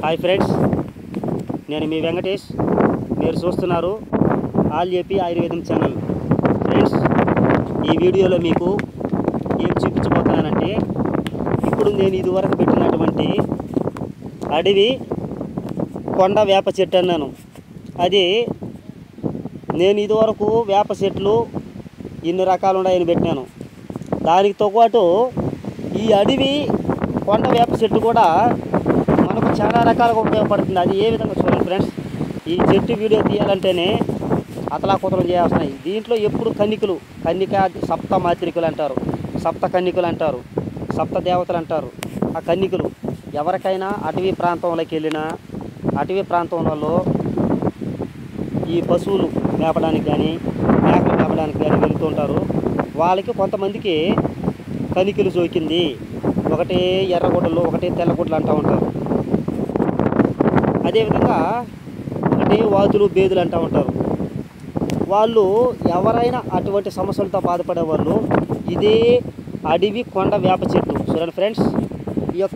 Hi friends నేను మీ వెంకటేష్ మీరు చూస్తున్నారు ఆల్ ఏపీ ఆయుర్వేదం ఛానల్ ఫ్రెండ్స్ ఈ వీడియోలో మీకు ఏం చూపించబోతున్నానంటే ఇప్పుడు నేను ఇదివరకు పెట్టినటువంటి అడవి కొండ వేప చెట్టు అన్నాను అది నేను ఇదివరకు వేప చెట్లు ఇన్ని రకాలు ఉన్నాయని పెట్టినాను దానితో పాటు ఈ అడవి కొండ వేప చెట్టు కూడా మనకు చాలా రకాలుగా ఉపయోగపడుతుంది అది ఏ విధంగా చూడండి ఫ్రెండ్స్ ఈ చెట్టు వీడియో తీయాలంటేనే అతలాకుతలం చేయాల్సినాయి దీంట్లో ఎప్పుడు కన్నికలు కన్నిక సప్త మాత్రికలు అంటారు సప్త కన్నికలు అంటారు సప్త దేవతలు అంటారు ఆ కన్నికలు ఎవరికైనా అటవీ ప్రాంతంలోకి వెళ్ళినా అటవీ ప్రాంతంలో ఈ పశువులు మేపడానికి కానీ మేకలు మేపడానికి కానీ వెళ్తుంటారు వాళ్ళకి కొంతమందికి కనికలు సోకింది ఒకటే ఎర్రగుడ్డలు ఒకటే తెల్లగుడ్డలు అంటూ ఉంటారు అదేవిధంగా ఒకటే వాతులు బేదులు అంటూ ఉంటారు వాళ్ళు ఎవరైనా అటువంటి సమస్యలతో బాధపడే వాళ్ళు ఇదే అడవి కొండ వేప చెట్టు చూడండి ఫ్రెండ్స్ ఈ యొక్క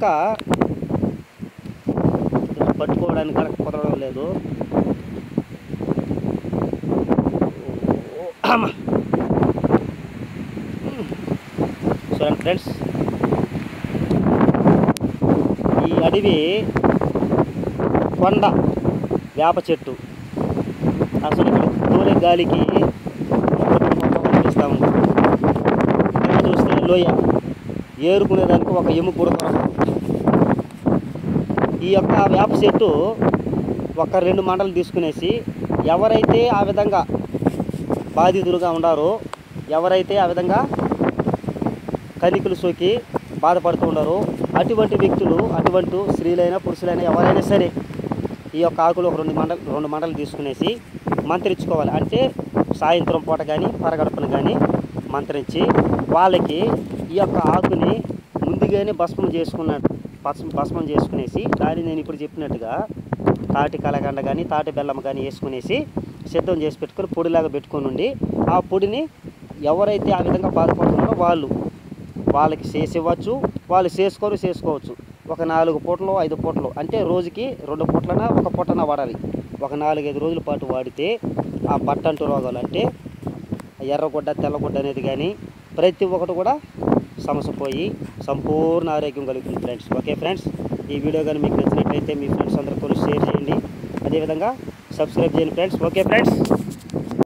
ఇలా పట్టుకోవడానికి కనుక కుదరడం లేదు ఓ, అమ్మ. చూడండి ఫ్రెండ్స్ ఈ అడవి కొండ వేప చెట్టు అసలు ఇక్కడ తోలే గాలికి కనిపిస్తూ ఉంది కింద చూస్తే లోయ ఏరుకునేదానికి ఒక ఎముక కూడా దొరకదు ఈ యొక్క వేప చెట్టు ఒక రెండు మండలు తీసుకునేసి ఎవరైతే ఆ విధంగా బాధితులుగా ఉండారో ఎవరైతే ఆ విధంగా కనికలు సోకి బాధపడుతూ ఉన్నారో అటువంటి వ్యక్తులు అటువంటి స్త్రీలైనా పురుషులైనా ఎవరైనా సరే ఈ యొక్క ఆకులు ఒక రెండు మండలు రెండు మండలు తీసుకునేసి మంత్రించుకోవాలి అంటే సాయంత్రం పూట కానీ పరగడపను కానీ మంత్రించి వాళ్ళకి ఈ యొక్క ఆకుని ముందుగానే భస్మం చేసుకున్నట్టు భస్మం భస్మం చేసుకునేసి దాన్ని నేను ఇప్పుడు చెప్పినట్టుగా తాటి కలగండ కానీ తాటి బెల్లం కానీ వేసుకునేసి సిద్ధం చేసి పెట్టుకొని పొడిలాగా పెట్టుకొని ఉండి ఆ పొడిని ఎవరైతే ఆ విధంగా బాధపడుతున్నారో వాళ్ళు వాళ్ళకి చేసి ఇవ్వచ్చు వాళ్ళు చేసుకొని చేసుకోవచ్చు ఒక నాలుగు పూటలు ఐదు పూటలు అంటే రోజుకి రెండు పూటలన ఒక పూటన వాడాలి ఒక నాలుగైదు రోజుల పాటు వాడితే ఆ పట్టంటు రోగాలు అంటే ఎర్రగుడ్డ తెల్లగుడ్డ అనేది కానీ ప్రతి ఒక్కటి కూడా సమస్య పోయి సంపూర్ణ ఆరోగ్యం కలుగుతుంది ఫ్రెండ్స్ ఓకే ఫ్రెండ్స్ ఈ వీడియో కానీ మీకు నచ్చినట్లయితే మీ ఫ్రెండ్స్ అందరితో షేర్ చేయండి అదేవిధంగా సబ్స్క్రైబ్ చేయండి ఫ్రెండ్స్ ఓకే ఫ్రెండ్స్